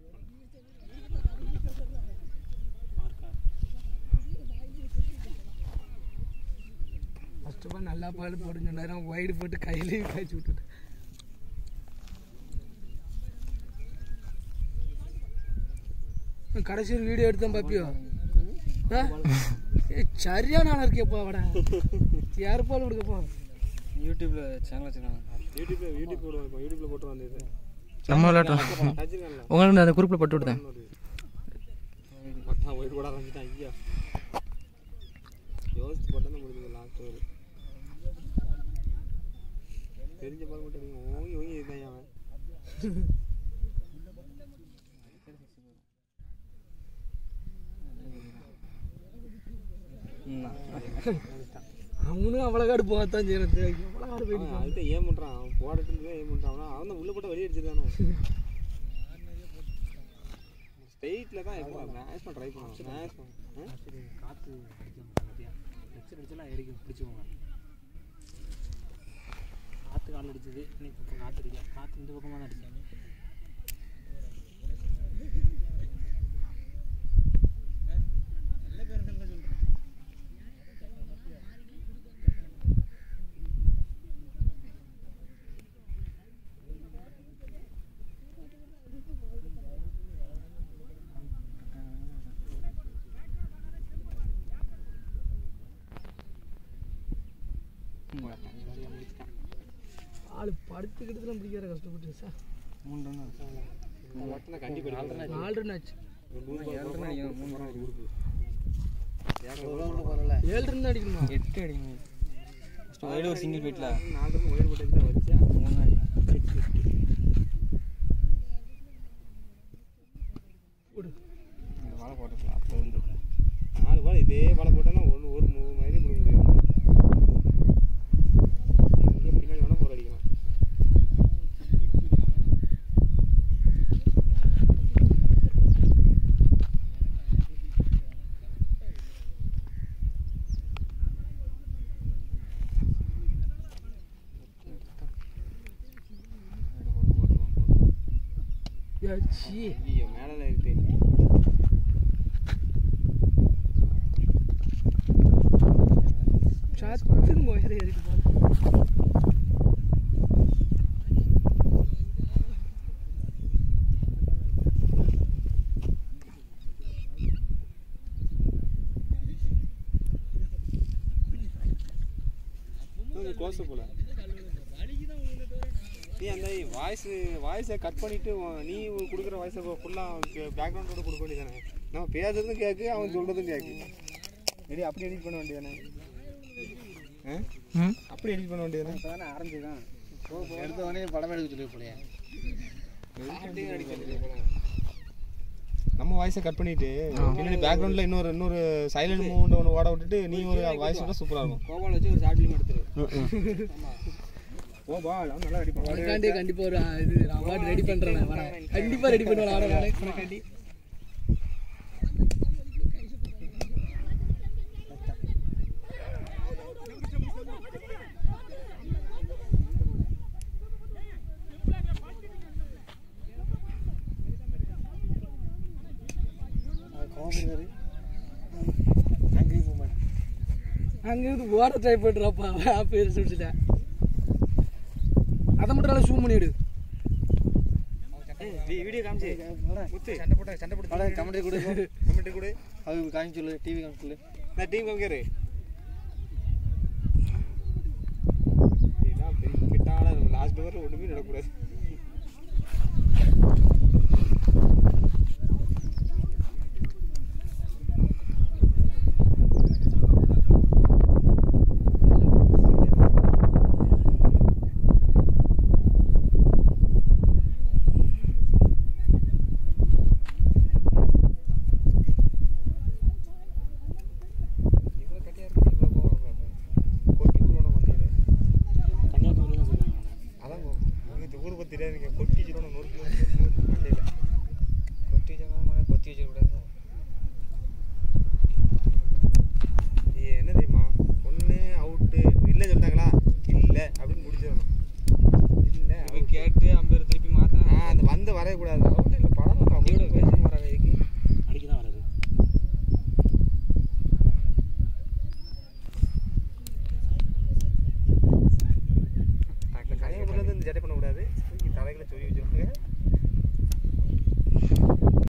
First of all நல்லா பால் போடுன்னு சொன்னாரு ஒயிடு போட்டு கையிலேயே காய்ச்சி விட்டுட்டேன் கடைசி ஒரு வீடியோ எடுத்தேன் பாப்பியோ ஆ? ஏய், சரியான ஆளா இருக்கேப்பா அவட யார் பால் கொடுக்கப்போ யூடியூப்ல சேனல் வச்சிருக்காங்க யூடியூப்ல யூடியூப் போடுவோம் இப்போ யூடியூப்ல போட்டு வந்தது நம்ம விளையாட்டோம் வச்சிருக்கேன்ல உங்களுக்கு நான் அந்த குரூப்பில் போட்டு விட்டேன் மட்டான் ஒயிட் போட ஆரம்பிச்சிட்டான் ஐயா யோசிச்சு போட்டா தான் முடிஞ்சது லாஸ்ட் ஒரு தெரிஞ்ச பால் மட்டும் அடிக்கும் ஓங்கி ஓங்கி இதுதான் அவன் அவனும் அவ்வளோ காடு போகத்தான் செய்யறது எவ்வளோ காடு போயிட்டு அவன் அதுதான் ஏன் பண்றான் அவன் போடட்டு ஏன் பண்றான் அவனா அவன் தான் உள்ள போட்டு வெளியே அடிச்சிருக்கானே ஸ்டேட்ல தான் இப்போ மேட்ச் பண்ண ட்ரை பண்ணுவான் மேட்ச் பண்ண காற்று நெக்ஸ்ட் அடிச்செல்லாம் இறக்கி பிடிச்சிக்கோங்க காற்று கால் அடிச்சது இன்னைக்கு பக்கம் காற்று அடிக்கல காற்று இந்த பக்கமாக தான் அடிச்சாங்க ஆள் படுத்துக்கிட்டு தான் பிடிக்கிற கஷ்டப்பட்டு சார் மூணு ரன் ஒருத்தனை கண்டிப்பா அடிக்கணும். நாலு ரன் ஆச்சு ஒரு நூறு ball போடுறான், அடிக்கணும், மூணு ஒரு குறுக்கு. ஏழு ரன் அடிக்கணுமா எட்டு அடிக்கணும் ஃபஸ்ட்டு ஒயிட் ஒரு சிங்கிள் போயிட்டல நாலு ரன் ஒயிட் போட்டு தான் வச்சா மூணு அடிக்கணும் விடு இந்த வாழை போட்டுக்கலாம் அப்போ வந்து நாலு பால் இதே பால் போட்டானா ஒன்று ஒரு மூணு மாதிரி முடிக்க முடியாது எங்கே பின்னாடி வேணா போர் அடிக்கலாம் ஏச்சி ஐயோ மேலே இருக்கு சத்துன்னு போயிரு ஏறிட்டு போல க்ளோஸ் போல நீ அந்த வாய்ஸ் வாய்ஸை கட் பண்ணிட்டு உன் நீ கொடுக்குற வாய்ஸை ஃபுல்லாக பேக்ரவுண்டோட கொடுக்க வேண்டியதானே நம்ம பேசுறதும் கேட்கு அவன் சொல்றதும் கேட்கு ரெடி அப்படி எடிட் பண்ண வேண்டியதானே ஆ? ம் அப்படி எடிட் பண்ண வேண்டியதானே இப்போ தானே ஆரம்பிச்சுதான் எடுத்தவொடனே படம் எடுக்க சொல்லி போலையே நம்ம வாய்ஸை கட் பண்ணிட்டு பின்னாடி பேக்ரவுண்ட்ல இன்னொரு இன்னொரு சைலண்ட் மூவ்மெண்ட் ஒன்று ஓட விட்டுட்டு நீ ஒரு வாய்ஸ் விட சூப்பரா இருக்கும் கோபால் வச்சு ஒரு ஷார்ட் ஃபிலிம் எடுத்துரு ஓ பா அவன் நல்லா அடிப்பான் உனக்காண்டி கண்டிப்பா ஒரு ஆ, இது அவார்டு ரெடி பண்றேன் நான் வரேன் கண்டிப்பா ரெடி பண்ணுவேன் ஆட நானே உனக்காண்டி கோபம் அங்கே மூமெண்ட் அங்கிருந்து ஓட ட்ரை பண்ணுறாப்பா பேர் சொல்லிட்டேன் அதை மட்டும் நல்லா ஜூம் பண்ணிவிடு வீடியோ காமிச்சு முத்து சண்டை போட்ட சண்டை போட்டு படம் கமெண்ட் கொடு கமெண்ட் கொடு அது காமிச்சு சொல்லு டிவி காமிச்சு சொல்லு நான் டீம் காமிக்காரு இதான் பெரிய கிட்டான லாஸ்ட் ஓவர் ஒண்ணுமே நடக்கூடாது இவ்வளோ கட்டியா இருக்கு இவ்வளோ கோவம் வரக்கூடாது கொட்டி விடுவோம் வண்டியில் கன்னியாகுமரி தான் சொல்லுவாங்க அதான் உங்களுக்கு ஊர் பற்றி தெரியாது நீங்கள் கொட்டி வச்சிடணும் நொறுக்கு நொறுக்கு நொறுக்கு மண்டையில் கொத்தி வச்சிருக்கோம் கொத்தி வச்சிடக்கூடாது இது என்ன தெரியுமா ஒன்று அவுட்டு இல்லை சொல்லிட்டாங்களா இல்லை அப்படின்னு முடிச்சிடணும் இல்லை போய் கேட்டு அம்பேர் திருப்பி மாற்றினா ஆ அந்த வந்து வரையக்கூடாது